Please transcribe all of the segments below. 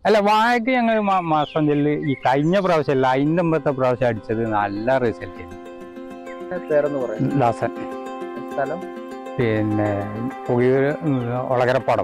അല്ല വാഴയ്ക്ക് ഞങ്ങൾ മാസം ചെല്ല് ഈ കഴിഞ്ഞ പ്രാവശ്യം അല്ല അതിൻ്റെ മുമ്പത്തെ പ്രാവശ്യം അടിച്ചത് നല്ല റിസൾട്ട് പേരെന്ന് പറയാം ദാസൻ സ്ഥലം പിന്നെ പുകിയൂർ ഒളകരപ്പാടം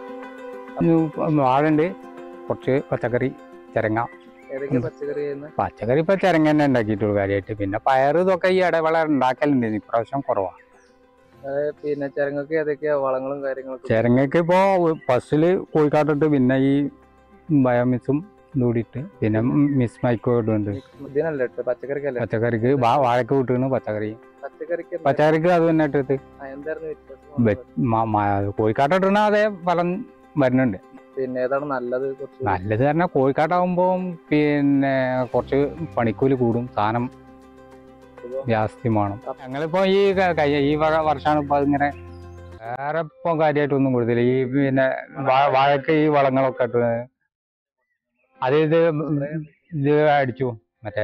വാഴുണ്ട് കുറച്ച് പച്ചക്കറി ചിരങ്ങ ഏതൊക്കെ പച്ചക്കറി ചെയ്യുന്ന പച്ചക്കറി ഇപ്പൊ ചിരങ്ങ തന്നെ ഉണ്ടാക്കിയിട്ടുള്ളൂ കാര്യമായിട്ട് പിന്നെ പയർ ഇതൊക്കെ ഈ ഇടവേള ഉണ്ടാക്കലുണ്ട് ഇപ്രാവശ്യം കുറവാണ് പിന്നെ ചരങ്ങൾക്ക് ഏതൊക്കെയാ വളങ്ങളും കാര്യങ്ങളൊക്കെ ചിരങ്ങക്ക് ഇപ്പോ ഫസ്റ്റില് കോഴിക്കാട്ടിട്ട് പിന്നെ ഈ ബയോമിക്സും കൂടിയിട്ട് പിന്നെ മിസ് മൈക്കോ ഇടുന്നുണ്ട് ഇതിനല്ല ഇട്ട് പച്ചക്കറിക്കല്ല പച്ചക്കറിക്ക് വാ- വാഴക്ക് വിട്ടുന്നു പച്ചക്കറി പച്ചക്കറിക്ക് എന്താ- പച്ചക്കറിക്ക് അത് തന്നെ ഇട്ടിട്ട് ആ, എന്തായിരുന്നു വ്യത്യാസം വെ- മ- മ- കോഴിക്കാട്ടിടണ അതേ ഫലം വരുന്നുണ്ട് പിന്നെ ഏതാണ് നല്ലത് കുറച്ച് നല്ലത് പറഞ്ഞാൽ കോഴിക്കാട്ടാകുമ്പോൾ പിന്നെ കുറച്ച് പണിക്കൂലി കൂടും സാധനം ജാസ്തി വേണം ഞങ്ങളിപ്പോ ഈ ക- കഴി- ഈ വക വർഷമാണ് ഇപ്പൊ ഇങ്ങനെ വേറെ ഇപ്പൊ കാര്യമായിട്ടൊന്നും കൊടുത്തില്ല ഈ പിന്നെ വാ- വാഴക്ക് ഈ വളങ്ങളൊക്കെ ഇട്ട് അത് ഇത് ഇത് അടിച്ചു മറ്റേ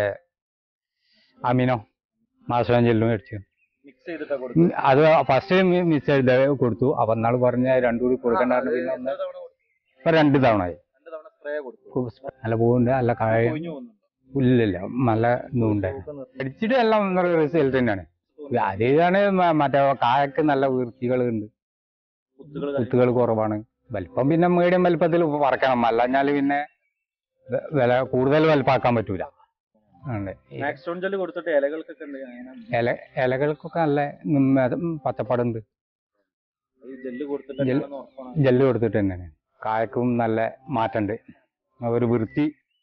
അമീനോ മാസം ചെല്ലും അടിച്ചു മിക്സ് ചെയ്തിട്ടാ ഉം, അത് ഫസ്റ്റ് മിസ് ചെയ്ത് കൊടുത്തു അപ്പൊ എന്നാൾ പറഞ്ഞ രണ്ടു കൂടി കൊടുക്കണ്ടായിരുന്നു പിന്നെ ഒന്ന് ഇപ്പൊ രണ്ട് തവണ ആയി രണ്ട് തവണ സ്പ്രേ കൊടുത്തു നല്ല പൂവുണ്ട് നല്ല കായ കൊഴിഞ്ഞു പോകുന്നുണ്ട് ഇല്ലില്ല നല്ല ഇതുണ്ട് അടിച്ചിട്ട് എല്ലാം റിസൾട്ട് തന്നെയാണ് അത് ഇതാണ് മ- മറ്റേ കായക്ക് നല്ല വൃത്തികൾ ഉണ്ട് കുത്തുകൾ കുത്തുകൾ കുറവാണ് വലിപ്പം പിന്നെ മീഡിയം വലിപ്പത്തിൽ പറക്കണം അല്ലഞ്ഞാല് പിന്നെ വെ- വില കൂടുതൽ വലിപ്പാക്കാൻ പറ്റൂല ഉണ്ട്. ഈ മാക്സ്റ്റോൺ ജെല്ല് കൊടുത്തിട്ട് ഇലകൾക്കൊക്കെ ഉണ്ട് അങ്ങനെ ഇല ഇലകൾക്കൊക്കെ നല്ല ഉം, അത് പച്ചപ്പാടുണ്ട് ഈ ജെല്ല് കൊടുത്തിട്ട് ജെല്ല്- എന്താണെന്ന് ഉറപ്പാണ്. ജെല്ല് കൊടുത്തിട്ട് തന്നെയാണ് കായക്കും നല്ല മാറ്റമുണ്ട് ഒരു വൃത്തി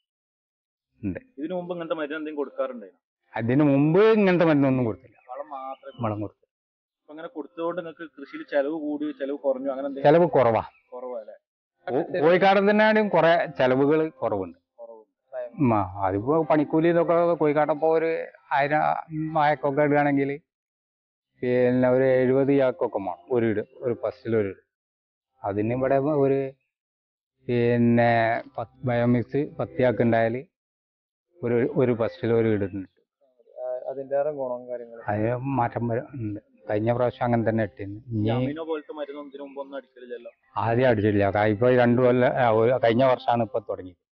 ഇതിനു മുമ്പ് ഇങ്ങനത്തെ മരുന്ന് എന്തെങ്കിലും കൊടുക്കാറുണ്ടായിരുന്നു അതിന് മുമ്പ് ഇങ്ങനത്തെ മരുന്നൊന്നും കൊടുത്തില്ല വളം മാത്രമേ വളം കൊടുത്തു അപ്പൊ അങ്ങനെ കൊടുത്തതുകൊണ്ട് നിങ്ങൾക്ക് കൃഷിയിൽ ചെലവ് കൂടി ചെലവ് കുറഞ്ഞു അങ്ങനെ എന്തെങ്കിലും ചെലവ് കുറവാ കുറവല്ലേ കോ- കോഴിക്കാടത്തിനാണെങ്കിൽ കുറെ ചെലവുകൾ കുറവുണ്ട് ഉം, ആ, അതിപ്പോ പണിക്കൂലി ഇതൊക്കെ കോഴിക്കാട്ടപ്പോ ഒരു ആയിരം വായക്കൊക്കെ ഇടുകയാണെങ്കിൽ പിന്നെ ഒരു എഴുപത് ചാക്കൊക്കെ വേണം ഒരു ഇട് ഒരു ഫസ്റ്റിൽ ഒരു ഇട് അതിന് ഇവിടെ ഒരു പിന്നെ പത്ത് ബയോമിക്സ് പത്ത് ചാക്ക് ഉണ്ടായാൽ ഒരു ഒരു ഫസ്റ്റിൽ ഒരു ഇടുന്നുണ്ട് അതിന്റെ ഗുണവും കാര്യങ്ങളും അതിന് മാറ്റം വരും- ഉണ്ട് കഴിഞ്ഞ പ്രാവശ്യം അങ്ങനെ തന്നെ ഇട്ടിരുന്നു ഇനി അമിനോ പോലത്തെ മരുന്നൊന്നും ഇതിനു മുമ്പ് ഒന്നും അടിക്കലില്ലല്ലോ ആദ്യം അടിച്ചിട്ടില്ല കാ- ഇപ്പൊ രണ്ടു കൊല്ലം ആ, ഒരു- കഴിഞ്ഞ വർഷമാണ് ഇപ്പൊ തുടങ്ങി